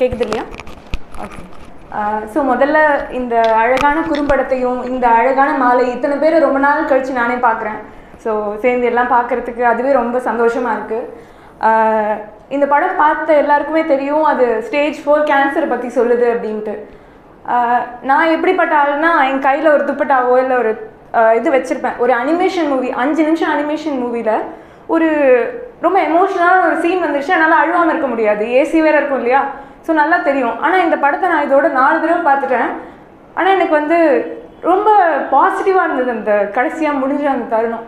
கேட்குது இல்லையா okay so முதல்ல இந்த அழகான குறும்படத்தையும் இந்த அழகான மாலை இத்தனை பேரை ரொம்ப நாள் கழித்து நானே பார்க்குறேன் ஸோ சேர்ந்து எல்லாம் பார்க்குறதுக்கு அதுவே ரொம்ப சந்தோஷமாக இருக்குது இந்த படம் பார்த்த எல்லாருக்குமே தெரியும் அது ஸ்டேஜ் ஃபோர் கேன்சரை பற்றி சொல்லுது அப்படின்ட்டு ஆஹ் நான் எப்படிப்பட்ட ஆளுனா என் கையில் ஒரு துப்பட்டாவோ இல்லை ஒரு ஆஹ் இது வச்சுருப்பேன் ஒரு அனிமேஷன் மூவி அஞ்சு நிமிஷம் அனிமேஷன் மூவியில் ஒரு ரொம்ப எமோஷனலான ஒரு சீன் வந்துருச்சு என்னால் அழுவாமல் இருக்க முடியாது ஏசி வேறு இருக்கும் இல்லையா ஸோ நல்லா தெரியும் ஆனால் இந்த படத்தை நான் இதோட நாலு தடவை பார்த்துட்டேன் ஆனால் எனக்கு வந்து ரொம்ப பாசிட்டிவாக இருந்தது அந்த கடைசியாக முடிஞ்ச அந்த தருணம்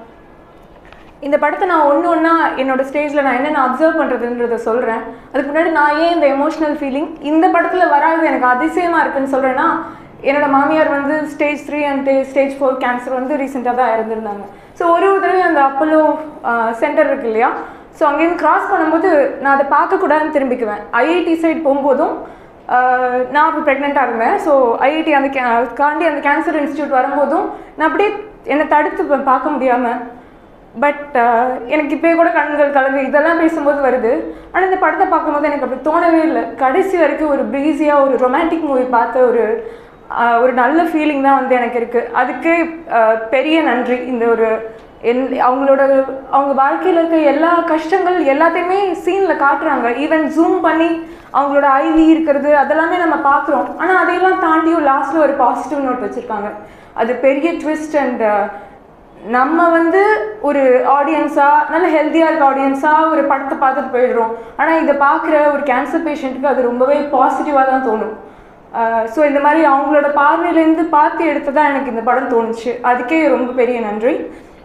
இந்த படத்தை நான் ஒன்று ஒன்றா என்னோட ஸ்டேஜில் நான் என்னென்ன அப்சர்வ் பண்ணுறதுன்றத சொல்கிறேன் அதுக்கு முன்னாடி நான் ஏன் இந்த எமோஷனல் ஃபீலிங் இந்த படத்தில் வராது எனக்கு அதிசயமாக இருக்குன்னு சொல்கிறேன்னா என்னோட மாமியார் வந்து stage three and stage four cancer வந்து ரீசெண்டாக தான் இறந்துருந்தாங்க ஸோ ஒரு ஒரு தடவை அந்த அப்போலோ சென்டர் இருக்கு இல்லையா ஸோ அங்கேருந்து கிராஸ் பண்ணும்போது நான் அதை பார்க்கக்கூடாதுன்னு திரும்பிக்குவேன் ஐஐடி சைட் போகும்போதும் ஆஹ் நான் அப்போ ப்ரெக்னெண்ட்டாக இருந்தேன் ஸோ ஐஐடி அந்த கே காண்டி அந்த கேன்சர் இன்ஸ்டியூட் வரும்போதும் நான் அப்படியே என்னை தடுத்து பா- பார்க்க முடியாமல் பட் எனக்கு இப்போயே கூட கண்கள் கலங்கு இதெல்லாம் பேசும்போது வருது ஆனால் இந்த படத்தை பார்க்கும்போது எனக்கு அப்படி தோணவே இல்லை கடைசி வரைக்கும் ஒரு ப்ரீஸியாக ஒரு ரொமான்டிக் மூவி பார்த்த ஒரு ஆஹ் ஒரு நல்ல ஃபீலிங் தான் வந்து எனக்கு இருக்குது அதுக்கு ஆஹ் பெரிய நன்றி இந்த ஒரு என் அவங்களோட அவங்க வாழ்க்கையில் இருக்க எல்லா கஷ்டங்கள் எல்லாத்தையுமே சீனில் காட்டுறாங்க ஈவன் ஜூம் பண்ணி அவங்களோட ஐவி இருக்கிறது அதெல்லாமே நம்ம பார்க்குறோம் ஆனால் அதையெல்லாம் தாண்டியும் லாஸ்ட்டில் ஒரு பாசிட்டிவ் நோட் வச்சுருக்காங்க அது பெரிய ட்விஸ்ட் அண்ட் நம்ம வந்து ஒரு ஆடியன்ஸாக நல்ல ஹெல்த்தியாக இருக்க ஆடியன்ஸாக ஒரு படத்தை பார்த்துட்டு போயிடுறோம் ஆனால் இதை பார்க்குற ஒரு கேன்சர் பேஷண்ட்டுக்கு அது ரொம்பவே பாசிட்டிவாக தான் தோணும் ஸோ இந்த மாதிரி அவங்களோட பார்வையிலேருந்து பார்த்து எடுத்ததா எனக்கு இந்த படம் தோணுச்சு அதுக்கே ரொம்ப பெரிய நன்றி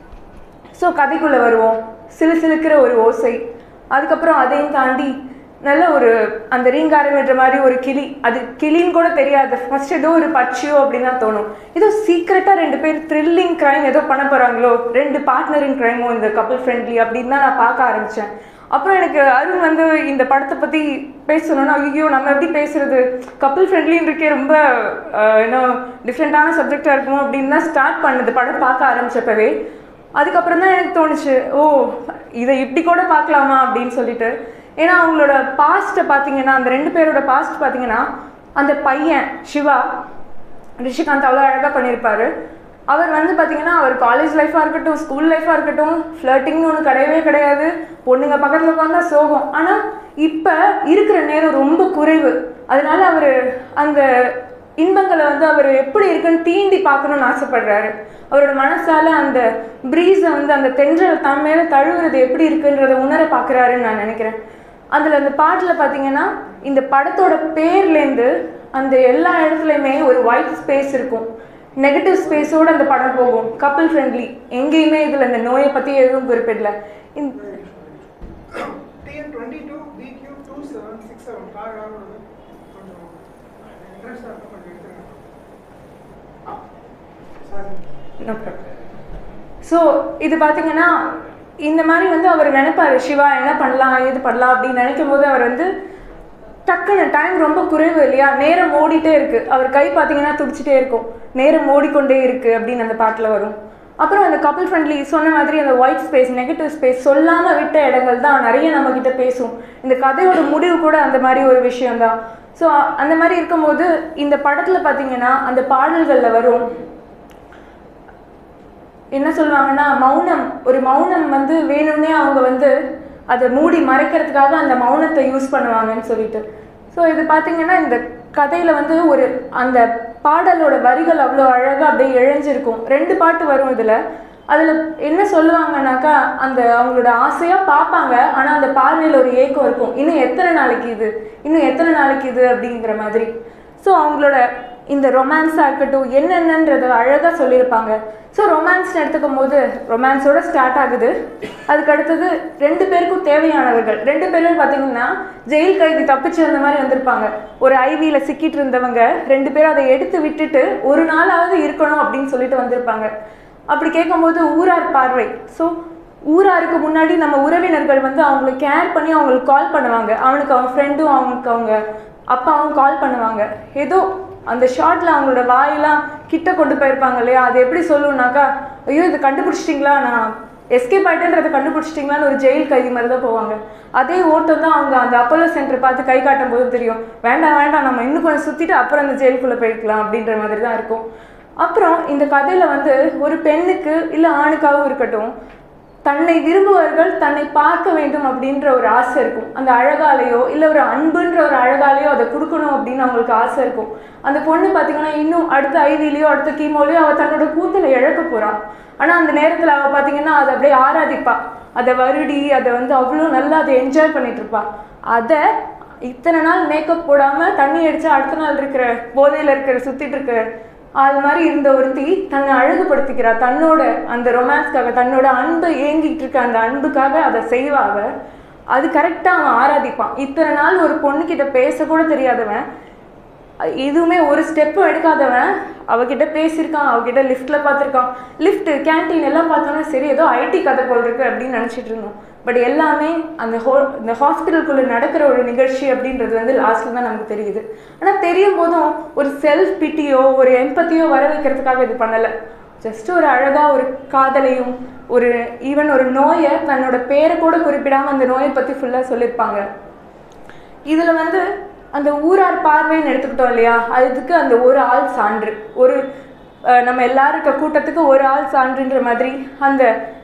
ஸோ கதைக்குள்ளே வருவோம் சிலு சிலுக்கிற ஒரு ஓசை அதுக்கப்புறம் அதையும் தாண்டி நல்ல ஒரு அந்த ரீங்காரமிடுற மாதிரி ஒரு கிளி அது கிளின்னு கூட தெரியாது ஃபர்ஸ்ட் ஏதோ ஒரு பட்சியோ அப்படின்னு தான் தோணும் ஏதோ சீக்ரெட்டாக ரெண்டு பேர் த்ரில்லிங் க்ரைம் ஏதோ பண்ண போகிறாங்களோ ரெண்டு பார்ட்னரிங் க்ரைமோ இந்த கப்பல் ஃப்ரெண்ட்லி அப்படின்னு தான் நான் பார்க்க ஆரம்பித்தேன் அப்புறம் எனக்கு அருண் வந்து இந்த படத்தை பற்றி பேசணும்னா ஐயோ நம்ம எப்படி பேசுறது கப்பல் ஃப்ரெண்ட்லின்னு இருக்கே ரொம்ப ஆஹ், என்ன டிஃப்ரெண்ட்டான சப்ஜெக்டாக இருக்குமோ அப்படின்னு தான் ஸ்டார்ட் பண்ணுது படம் பார்க்க ஆரம்பிச்சப்பவே அதுக்கப்புறம் தான் எனக்கு தோணுச்சு ஓ இதை இப்படி கூட பார்க்கலாமா அப்படின்னு சொல்லிட்டு ஏன்னா அவங்களோட பாஸ்ட்டை பார்த்தீங்கன்னா அந்த ரெண்டு பேரோட பாஸ்ட் பார்த்தீங்கன்னா அந்த பையன் சிவா ரிஷிகாந்த் அவ்வளோ அழகாக பண்ணியிருப்பாரு அவர் வந்து பார்த்தீங்கன்னா அவர் காலேஜ் லைஃபாக இருக்கட்டும் ஸ்கூல் லைஃபாக இருக்கட்டும் ஃப்ளர்ட்டிங்னு ஒன்று கிடையவே கிடையாது பொண்ணுங்க பக்கத்தில் உட்காந்தா சோகம் ஆனால் இப்போ இருக்கிற நேரம் ரொம்ப குறைவு அதனால அவர் அந்த இன்பங்களை வந்து அவர் எப்படி இருக்குன்னு தீண்டி பார்க்கணும்னு ஆசைப்படுறாரு அவரோட மனசால அந்த ப்ரீஸை வந்து அந்த தென்றல் தன் மேலே தழுவுறது எப்படி இருக்குன்றத உணர பார்க்குறாருன்னு நான் நினைக்கிறேன் அதில் அந்த பாட்டில் பார்த்தீங்கன்னா இந்த படத்தோட பேர்லேருந்து அந்த எல்லா இடத்துலையுமே ஒரு ஒயிட் ஸ்பேஸ் இருக்கும் நெகட்டிவ் ஸ்பேஸோட அந்த படம் போகும் கப்பல் ஃப்ரெண்ட்லி எங்கேயுமே இதில் இந்த நோயை பற்றி எதுவும் குறிப்பிடல இந்த TN twenty two BQ two seven six seven car யாரோடது கொஞ்சம் இன்ட்ரெஸ்டாக இருக்கும் கொஞ்சம் எடுத்துங்க சாரி ஸோ இது பார்த்தீங்கன்னா இந்த மாதிரி வந்து அவர் நினைப்பாரு சிவா என்ன பண்ணலாம் ஏது பண்ணலாம் அப்படின்னு நினைக்கும் போது அவர் வந்து டக்குன்னு டைம் ரொம்ப குறைவு இல்லையா நேரம் ஓடிட்டே இருக்கு அவர் கை பார்த்தீங்கன்னா துடிச்சிட்டே இருக்கும் நேரம் ஓடிக்கொண்டே இருக்கு அப்படின்னு அந்த பாட்டில் வரும் அப்புறம் அந்த கப்பல் ஃப்ரெண்ட்லி சொன்ன மாதிரி அந்த ஒயிட் ஸ்பேஸ் நெகட்டிவ் ஸ்பேஸ் சொல்லாம விட்ட இடங்கள் தான் நிறைய நம்ம கிட்ட பேசும் இந்த கதையோட முடிவு கூட அந்த மாதிரி ஒரு விஷயம்தான் ஸோ அந்த மாதிரி இருக்கும்போது இந்த படத்தில் பார்த்தீங்கன்னா அந்த பாடல்களில் வரும் என்ன சொல்லுவாங்கன்னா மௌனம் ஒரு மௌனம் வந்து வேணும்னே அவங்க வந்து அதை மூடி மறைக்கிறதுக்காக அந்த மௌனத்தை யூஸ் பண்ணுவாங்கன்னு சொல்லிட்டு ஸோ இது பார்த்தீங்கன்னா இந்த கதையில் வந்து ஒரு அந்த பாடலோட வரிகள் அவ்வளோ அழகாக அப்படியே இழைஞ்சிருக்கும் ரெண்டு பாட்டு வரும் இதில் அதில் என்ன சொல்லுவாங்கன்னாக்கா அந்த அவங்களோட ஆசையாக பார்ப்பாங்க ஆனால் அந்த பார்வையில் ஒரு ஏக்கம் இருக்கும் இன்னும் எத்தனை நாளைக்கு இது இன்னும் எத்தனை நாளைக்கு இது அப்படிங்கிற மாதிரி ஸோ அவங்களோட இந்த ரொமான்ஸாக இருக்கட்டும் என்னென்னன்றத அழகாக சொல்லியிருப்பாங்க ஸோ ரொமான்ஸ்னு எடுத்துக்கும் போது ரொமான்ஸோட ஸ்டார்ட் ஆகுது அதுக்கு அடுத்தது ரெண்டு பேருக்கும் தேவையானவர்கள் ரெண்டு பேரும் பார்த்தீங்கன்னா ஜெயில் கைதி தப்பிச்சு அந்த மாதிரி வந்திருப்பாங்க ஒரு ஐவியில் சிக்கிட்டு இருந்தவங்க ரெண்டு பேரும் அதை எடுத்து விட்டுட்டு ஒரு நாளாவது இருக்கணும் அப்படின்னு சொல்லிட்டு வந்திருப்பாங்க அப்படி கேட்கும்போது ஊரார் பார்வை ஸோ ஊராருக்கு முன்னாடி நம்ம உறவினர்கள் வந்து அவங்களுக்கு கேர் பண்ணி அவங்களுக்கு கால் பண்ணுவாங்க அவனுக்கு அவன் ஃப்ரெண்டும் அவனுக்கு அவங்க அப்பாவும் கால் பண்ணுவாங்க ஏதோ அந்த ஷார்ட்ல அவங்களோட வாயெல்லாம் கிட்ட கொண்டு போயிருப்பாங்க இல்லையா அது எப்படி சொல்லணும்னாக்கா ஐயோ இது கண்டுபிடிச்சிட்டிங்களா நான் எஸ்கேப் ஆயிட்டேன்றதை கண்டுபிடிச்சிட்டிங்களான்னு ஒரு ஜெயில் கைதி மாதிரி தான் போவாங்க அதே ஓட்டம் தான் அவங்க அந்த அப்போலோ சென்டர் பார்த்து கை காட்டும் போது தெரியும் வேண்டாம் வேண்டாம் நம்ம இன்னும் கொஞ்சம் சுற்றிட்டு அப்புறம் அந்த ஜெயிலுக்குள்ளே போய்க்கலாம் அப்படின்ற மாதிரி தான் இருக்கும் அப்புறம் இந்த கதையில் வந்து ஒரு பெண்ணுக்கு இல்லை ஆணுக்காகவும் இருக்கட்டும் தன்னை விரும்புவர்கள் தன்னை பார்க்க வேண்டும் அப்படின்ற ஒரு ஆசை இருக்கும் அந்த அழகாலேயோ இல்லை ஒரு அன்புன்ற ஒரு அழகாலேயோ அதை கொடுக்கணும் அப்படின்னு அவங்களுக்கு ஆசை இருக்கும் அந்த பொண்ணு பார்த்தீங்கன்னா இன்னும் அடுத்த ஐவிலையோ அடுத்த கீமோலையோ அவள் தன்னோட கூந்தலை இழக்க போகிறான் ஆனால் அந்த நேரத்தில் அவள் பார்த்தீங்கன்னா அதை அப்படியே ஆராதிப்பா அதை வருடி அதை வந்து அவ்வளோ நல்லா அதை என்ஜாய் பண்ணிட்டு இருப்பா அதை இத்தனை நாள் மேக்கப் போடாமல் தண்ணி அடிச்சா அடுத்த நாள் இருக்கிற போதையில் இருக்கிற சுற்றிட்டு இருக்கிற அது மாதிரி இருந்த ஒருத்தி தன்னை அழகுபடுத்திக்கிறா தன்னோட அந்த ரொமான்ஸ்க்காக தன்னோட அன்பை ஏங்கிட்டு இருக்க அந்த அன்புக்காக அதை செய்வா அவ அது கரெக்டாக அவன் ஆராதிப்பான் இத்தனை நாள் ஒரு பொண்ணுக்கிட்ட பேசக்கூட தெரியாதவன் எதுவுமே ஒரு ஸ்டெப்பும் எடுக்காதவன் அவகிட்ட பேசியிருக்கான் அவகிட்ட லிஃப்ட்டில் பார்த்துருக்கான் லிஃப்ட் கேண்டீன் எல்லாம் பார்த்தோன்னா சரி ஏதோ ஐடி கதை போல் இருக்கு அப்படின்னு நினச்சிட்டு இருந்தோம் பட் எல்லாமே அந்த ஹோ இந்த ஹாஸ்பிட்டலுக்குள்ளே நடக்கிற ஒரு நிகழ்ச்சி அப்படின்றது வந்து லாஸ்ட்டில் தான் நமக்கு தெரியுது ஆனால் தெரியும் போதும் ஒரு செல்ஃப் பிட்டியோ ஒரு எம்பத்தியோ வர வைக்கிறதுக்காக இது பண்ணலை ஜஸ்ட் ஒரு அழகாக ஒரு காதலையும் ஒரு ஈவன் ஒரு நோயை தன்னோட பேரை கூட குறிப்பிடாமல் அந்த நோயை பற்றி ஃபுல்லாக சொல்லியிருப்பாங்க இதில் வந்து அந்த ஊரார் பார்வைன்னு எடுத்துக்கிட்டோம் இல்லையா அதுக்கு அந்த ஒரு ஆள் சான்று ஒரு அஹ், நம்ம எல்லாரும் இருக்க கூட்டத்துக்கு ஒரு ஆள் சான்றுன்ற மாதிரி அந்த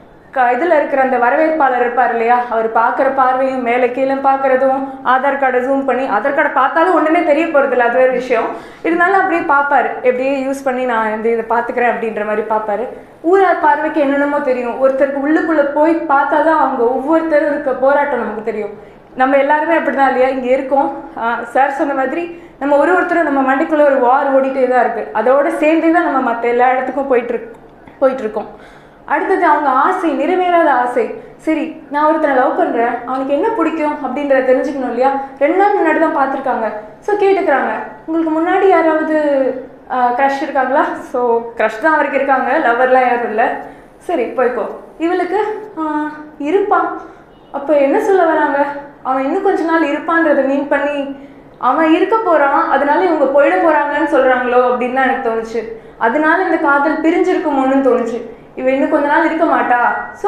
க இதில் இருக்கிற அந்த வரவேற்பாளர் இருப்பார் இல்லையா அவர் பார்க்குற பார்வையும் மேலே கீழே பார்க்குறதும் ஆதார் கார்டை ஜூம் பண்ணி ஆதார் கார்டை பார்த்தாலும் ஒன்றுமே தெரிய போகிறதில்ல அது ஒரு விஷயம் இருந்தாலும் அப்படியே பார்ப்பாரு எப்படியே யூஸ் பண்ணி நான் இந்த இதை பார்த்துக்கிறேன் அப்படின்ற மாதிரி பார்ப்பாரு ஊரார் பார்வைக்கு என்னென்னமோ தெரியும் ஒருத்தருக்கு உள்ளுக்குள்ளே போய் பார்த்தா தான் அவங்க ஒவ்வொருத்தரும் இருக்க போராட்டம் நமக்கு தெரியும் நம்ம எல்லாருமே அப்படிதான் இல்லையா இங்கே இருக்கோம் சார் சொன்ன மாதிரி நம்ம ஒரு ஒருத்தரும் நம்ம மண்டைக்குள்ளே ஒரு வார் ஓடிட்டே தான் இருக்குது அதோட சேர்ந்தே தான் நம்ம மற்ற எல்லா இடத்துக்கும் போயிட்டு இருக் போயிட்டு இருக்கோம் அடுத்தது அவங்க ஆசை நிறைவேறாத ஆசை சரி நான் ஒருத்தனை லவ் பண்ணுறேன் அவனுக்கு என்ன பிடிக்கும் அப்படின்றத தெரிஞ்சுக்கணும் இல்லையா ரெண்டு நாள் முன்னாடி தான் பார்த்துருக்காங்க ஸோ கேட்டுக்கிறாங்க உங்களுக்கு முன்னாடி யாராவது க்ரஷ் இருக்காங்களா ஸோ க்ரஷ் தான் அவருக்கு இருக்காங்க லவர்லாம் யாரும் இல்லை சரி போய்க்கோ இவளுக்கு ஆஹ், இருப்பான் அப்போ என்ன சொல்ல வராங்க அவன் இன்னும் கொஞ்ச நாள் இருப்பான்றதை மீன் பண்ணி அவன் இருக்க போறான் அதனால இவங்க போயிட போறாங்கன்னு சொல்றாங்களோ அப்படின்னு தான் எனக்கு தோணுச்சு அதனால இந்த காதல் பிரிஞ்சிருக்குமோன்னு தோணுச்சு இவன் இன்னும் கொஞ்ச நாள் இருக்க மாட்டா ஸோ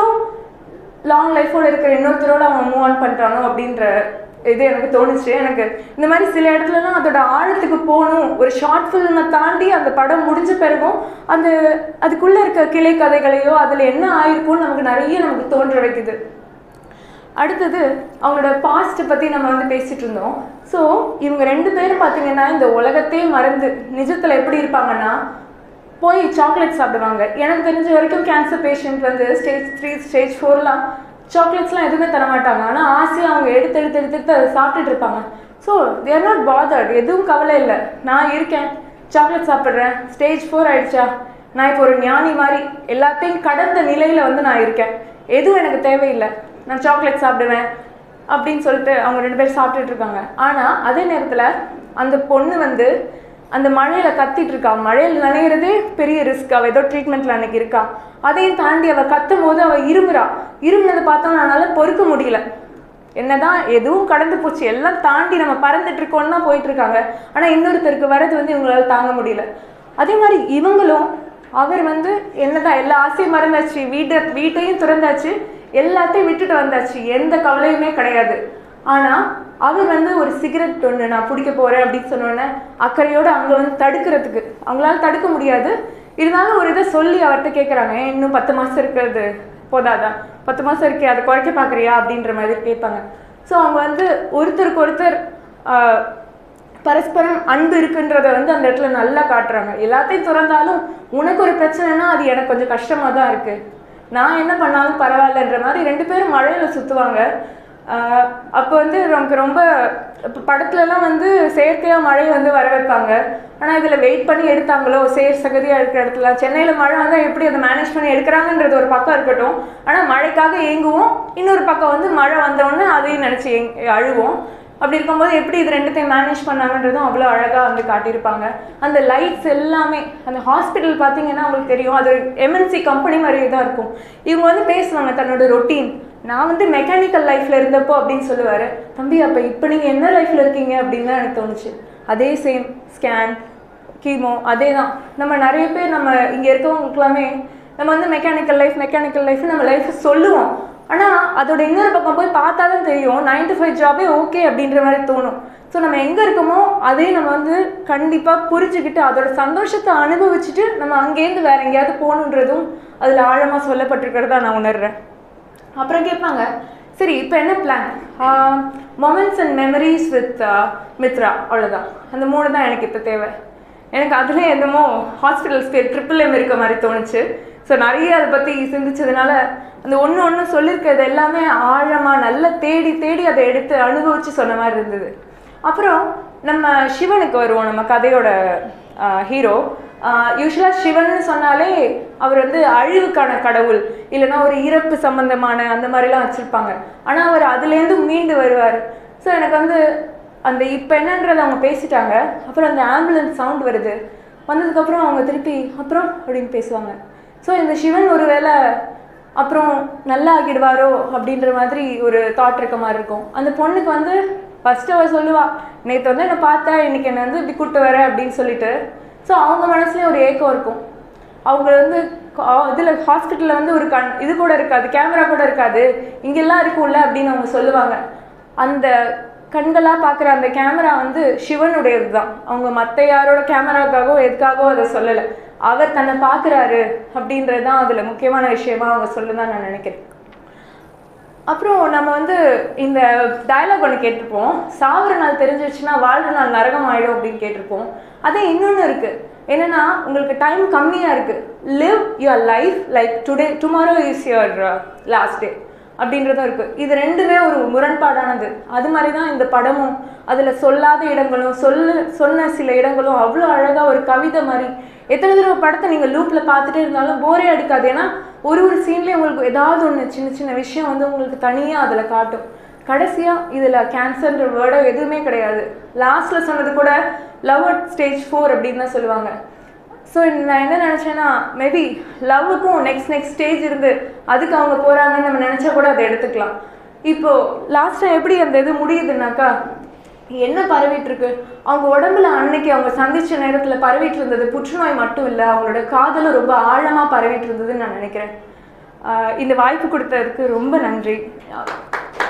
லாங் லைஃபோட இருக்கிற இன்னொருத்தரோட அவன் மூவ் ஆன் பண்ணிட்டானோ அப்படின்ற இது எனக்கு தோணுச்சு எனக்கு இந்த மாதிரி சில இடத்துலலாம் அதோட ஆழத்துக்கு போகணும் ஒரு ஷார்ட் ஃபில்மை தாண்டி அந்த படம் முடிஞ்ச பிறகும் அந்த அதுக்குள்ளே இருக்க கிளை கதைகளையோ அதில் என்ன ஆயிருக்கும்னு நமக்கு நிறைய நமக்கு தோன்ற வைக்குது அடுத்தது அவங்களோட பாஸ்ட்டை பற்றி நம்ம வந்து பேசிட்டு இருந்தோம் ஸோ இவங்க ரெண்டு பேரும் பார்த்தீங்கன்னா இந்த உலகத்தையே மறந்து நிஜத்தில் எப்படி இருப்பாங்கன்னா போய் சாக்லேட் சாப்பிடுவாங்க எனக்கு தெரிஞ்ச வரைக்கும் கேன்சர் பேஷண்ட் வந்து ஸ்டேஜ் த்ரீ ஸ்டேஜ் ஃபோர்லாம் சாக்லேட்ஸ்லாம் எதுவுமே தர மாட்டாங்க ஆனால் ஆசையாக அவங்க எடுத்து எடுத்து எடுத்து எடுத்து அதை சாப்பிட்டுட்டு இருப்பாங்க ஸோ தேர் நாட் பாதர்ட் எதுவும் கவலை இல்லை நான் இருக்கேன் சாக்லேட் சாப்பிட்றேன் ஸ்டேஜ் ஃபோர் ஆயிடுச்சா நான் இப்போ ஒரு ஞானி மாதிரி எல்லாத்தையும் கடந்த நிலையில் வந்து நான் இருக்கேன் எதுவும் எனக்கு தேவையில்லை நான் சாக்லேட் சாப்பிடுவேன் அப்படின்னு சொல்லிட்டு அவங்க ரெண்டு பேரும் சாப்பிட்டுட்டு இருக்காங்க ஆனால் அதே நேரத்தில் அந்த பொண்ணு வந்து அந்த மழையில் கத்திட்டு இருக்கா மழையில் நனைகிறதே பெரிய ரிஸ்க் அவள் ஏதோ ட்ரீட்மெண்ட்டில் அன்னைக்கு இருக்கா அதையும் தாண்டி அவள் கத்தும் போது அவள் இருமுறா இருமுனதை பார்த்தோம் அதனால பொறுக்க முடியல என்னதான் எதுவும் கடந்து போச்சு எல்லாம் தாண்டி நம்ம பறந்துட்டு இருக்கோம்னு தான் போயிட்டு இருக்காங்க ஆனால் இன்னொருத்தருக்கு வர்றது வந்து இவங்களால தாங்க முடியல அதே மாதிரி இவங்களும் அவர் வந்து என்னதான் எல்லா ஆசையும் மறந்தாச்சு வீட்டை வீட்டையும் திறந்தாச்சு எல்லாத்தையும் விட்டுட்டு வந்தாச்சு எந்த கவலையுமே கிடையாது ஆனால் அவர் வந்து ஒரு சிகரெட் ஒன்று நான் பிடிக்க போகிறேன் அப்படின்னு சொன்னோன்னே அக்கறையோடு அவங்க வந்து தடுக்கிறதுக்கு அவங்களால தடுக்க முடியாது இருந்தாலும் ஒரு இதை சொல்லி அவர்கிட்ட கேட்குறாங்க "ஏன் இன்னும் பத்து மாதம் இருக்கிறது போதாதா பத்து மாதம் இருக்கே அதை குறைக்க பார்க்குறியா அப்படின்ற மாதிரி கேட்பாங்க ஸோ அவங்க வந்து ஒருத்தருக்கு ஒருத்தர் ஆஹ், பரஸ்பரம் அன்பு இருக்குன்றத வந்து அந்த இடத்துல நல்லா காட்டுறாங்க எல்லாத்தையும் திறந்தாலும் உனக்கு ஒரு பிரச்சனைனா அது எனக்கு கொஞ்சம் கஷ்டமாக தான் இருக்குது நான் என்ன பண்ணாலும் பரவாயில்லன்ற மாதிரி ரெண்டு பேரும் மழையில் சுற்றுவாங்க அப்போ வந்து நமக்கு ரொம்ப இப்போ படத்துலலாம் வந்து செயற்கையாக மழை வந்து வர வைப்பாங்க ஆனால் இதில் வெயிட் பண்ணி எடுத்தாங்களோ சேர் சகதியாக இருக்கிற இடத்துல சென்னையில் மழை வந்தால் எப்படி அதை மேனேஜ் பண்ணி எடுக்கிறாங்கன்றது ஒரு பக்கம் இருக்கட்டும் ஆனால் மழைக்காக ஏங்குவோம் இன்னொரு பக்கம் வந்து மழை வந்தோடனே அதையும் நினச்சி அழுவோம் அப்படி இருக்கும்போது எப்படி இது ரெண்டுத்தையும் மேனேஜ் பண்ணாங்கன்றதும் அவ்வளோ அழகாக வந்து காட்டியிருப்பாங்க அந்த லைட்ஸ் எல்லாமே அந்த ஹாஸ்பிட்டல் பார்த்தீங்கன்னா உங்களுக்கு தெரியும் அது எம்என்சி கம்பெனி மாதிரியே தான் இருக்கும் இவங்க வந்து பேசுவாங்க தன்னோட ரொட்டீன் நான் வந்து மெக்கானிக்கல் லைஃப்பில் இருந்தப்போ அப்படின்னு சொல்லுவார் தம்பி அப்போ இப்போ நீங்கள் என்ன லைஃப்பில் இருக்கீங்க அப்படின்னு தான் எனக்கு தோணுச்சு அதே சேம் ஸ்கேன் கீமோ அதே தான் நம்ம நிறைய பேர் நம்ம இங்கே இருக்கவங்களுக்குலாமே நம்ம வந்து மெக்கானிக்கல் லைஃப் மெக்கானிக்கல் லைஃப் நம்ம லைஃப் சொல்லுவோம் ஆனால் அதோட இன்னொரு பக்கம் போய் பார்த்தா தான் தெரியும் நைன் டு ஃபைவ் ஜாபே ஓகே அப்படின்ற மாதிரி தோணும் ஸோ நம்ம எங்கே இருக்கோமோ அதே நம்ம வந்து கண்டிப்பாக புரிஞ்சுக்கிட்டு அதோட சந்தோஷத்தை அனுபவிச்சுட்டு நம்ம அங்கேருந்து வேற எங்கேயாவது போகணுன்றதும் அதில் ஆழமாக சொல்லப்பட்டிருக்கிறதா நான் உணர்றேன் அப்புறம் கேட்பாங்க சரி இப்போ என்ன plan moments and memories with Mithra அவ்வளோதான் அந்த மூணு தான் எனக்கு இப்போ தேவை எனக்கு அதில் என்னமோ ஹாஸ்பிட்டல்ஸ் பேர் ட்ரிபிள் எம் இருக்க மாதிரி தோணுச்சு ஸோ நிறைய அதை பற்றி சிந்திச்சதுனால அந்த ஒன்று ஒன்று சொல்லியிருக்கிறது எல்லாமே ஆழமாக நல்லா தேடி தேடி அதை எடுத்து அனுபவித்து சொன்ன மாதிரி இருந்தது அப்புறம் நம்ம சிவனுக்கு வருவோம் நம்ம கதையோட ஹீரோ யூஸ்வலாக சிவன் சொன்னாலே அவர் வந்து அழிவுக்கான கடவுள் இல்லைன்னா ஒரு இறப்பு சம்பந்தமான அந்த மாதிரிலாம் வச்சுருப்பாங்க ஆனால் அவர் அதுலேருந்து மீண்டு வருவார் ஸோ எனக்கு வந்து அந்த இப்போ என்னன்றதை அவங்க பேசிட்டாங்க அப்புறம் அந்த ஆம்புலன்ஸ் சவுண்ட் வருது வந்ததுக்கப்புறம் அவங்க திருப்பி அப்புறம் அப்படின்னு பேசுவாங்க ஸோ இந்த சிவன் ஒருவேளை அப்புறம் நல்லா ஆகிடுவாரோ அப்படின்ற மாதிரி ஒரு தாட் இருக்க மாதிரி இருக்கும் அந்த பொண்ணுக்கு வந்து ஃபர்ஸ்ட் அவ சொல்லுவா நேற்று வந்து என்னை பார்த்தா இன்னைக்கு என்னை வந்து இப்படி கூப்பிட்டு வர அப்படின்னு சொல்லிட்டு ஸோ அவங்க மனசுலேயும் ஒரு ஏக்கம் இருக்கும் அவங்க வந்து இதில் ஹாஸ்பிட்டலில் வந்து ஒரு கண் இது கூட இருக்காது கேமரா கூட இருக்காது இங்கெல்லாம் இருக்கும்ல அப்படின்னு அவங்க சொல்லுவாங்க அந்த கண்களாக பார்க்குற அந்த கேமரா வந்து சிவனுடையது தான் அவங்க மற்ற யாரோட கேமராக்காகவோ எதுக்காகவோ அதை சொல்லலை அவர் தன்னை பார்க்குறாரு அப்படின்றது தான் அதில் முக்கியமான விஷயமா அவங்க சொல்லுதான் நான் நினைக்கிறேன் அப்புறம் நம்ம வந்து இந்த டயலாக் ஒன்று கேட்டிருப்போம் சாகுற நாள் தெரிஞ்சிருச்சுன்னா வாழ்ற நாள் நரகம் ஆயிடும் அப்படின்னு கேட்டிருப்போம் அதே இன்னொன்று இருக்கு என்னன்னா உங்களுக்கு டைம் கம்மியாக இருக்கு live your life like today tomorrow is your last day அப்படின்றதும் இருக்கு இது ரெண்டுமே ஒரு முரண்பாடானது அது மாதிரி தான் இந்த படமும் அதில் சொல்லாத இடங்களும் சொல்ல சொன்ன சில இடங்களும் அவ்வளோ அழகாக ஒரு கவிதை மாதிரி எத்தனை தடவை படத்தை நீங்கள் லூப்பில் பார்த்துட்டே இருந்தாலும் போரே அடிக்காது ஏன்னா ஒரு ஒரு சீன்லேயே உங்களுக்கு ஏதாவது ஒன்று சின்ன சின்ன விஷயம் வந்து உங்களுக்கு தனியாக அதில் காட்டும் கடைசியாக இதில் கேன்சர்ன்ற வேர்டோ எதுவுமே கிடையாது லாஸ்ட்டில் சொன்னது கூட லவ் அட் ஸ்டேஜ் ஃபோர் அப்படின்னு தான் சொல்லுவாங்க ஸோ நான் என்ன நினச்சேன்னா மேபி லவ்வுக்கும் நெக்ஸ்ட் நெக்ஸ்ட் ஸ்டேஜ் இருந்து அதுக்கு அவங்க போகிறாங்கன்னு நம்ம நினச்சா கூட அதை எடுத்துக்கலாம் இப்போ லாஸ்ட்டாக எப்படி அந்த இது முடியுதுனாக்கா என்ன பரவிட்டு இருக்கு அவங்க உடம்புல அன்னைக்கு அவங்க சந்திச்ச நேரத்தில் பரவிட்டு இருந்தது புற்றுநோய் மட்டும் இல்லை அவங்களோட காதலும் ரொம்ப ஆழமாக பரவிட்டு இருந்ததுன்னு நான் நினைக்கிறேன் ஆஹ் இந்த வாய்ப்பு கொடுத்ததுக்கு ரொம்ப நன்றி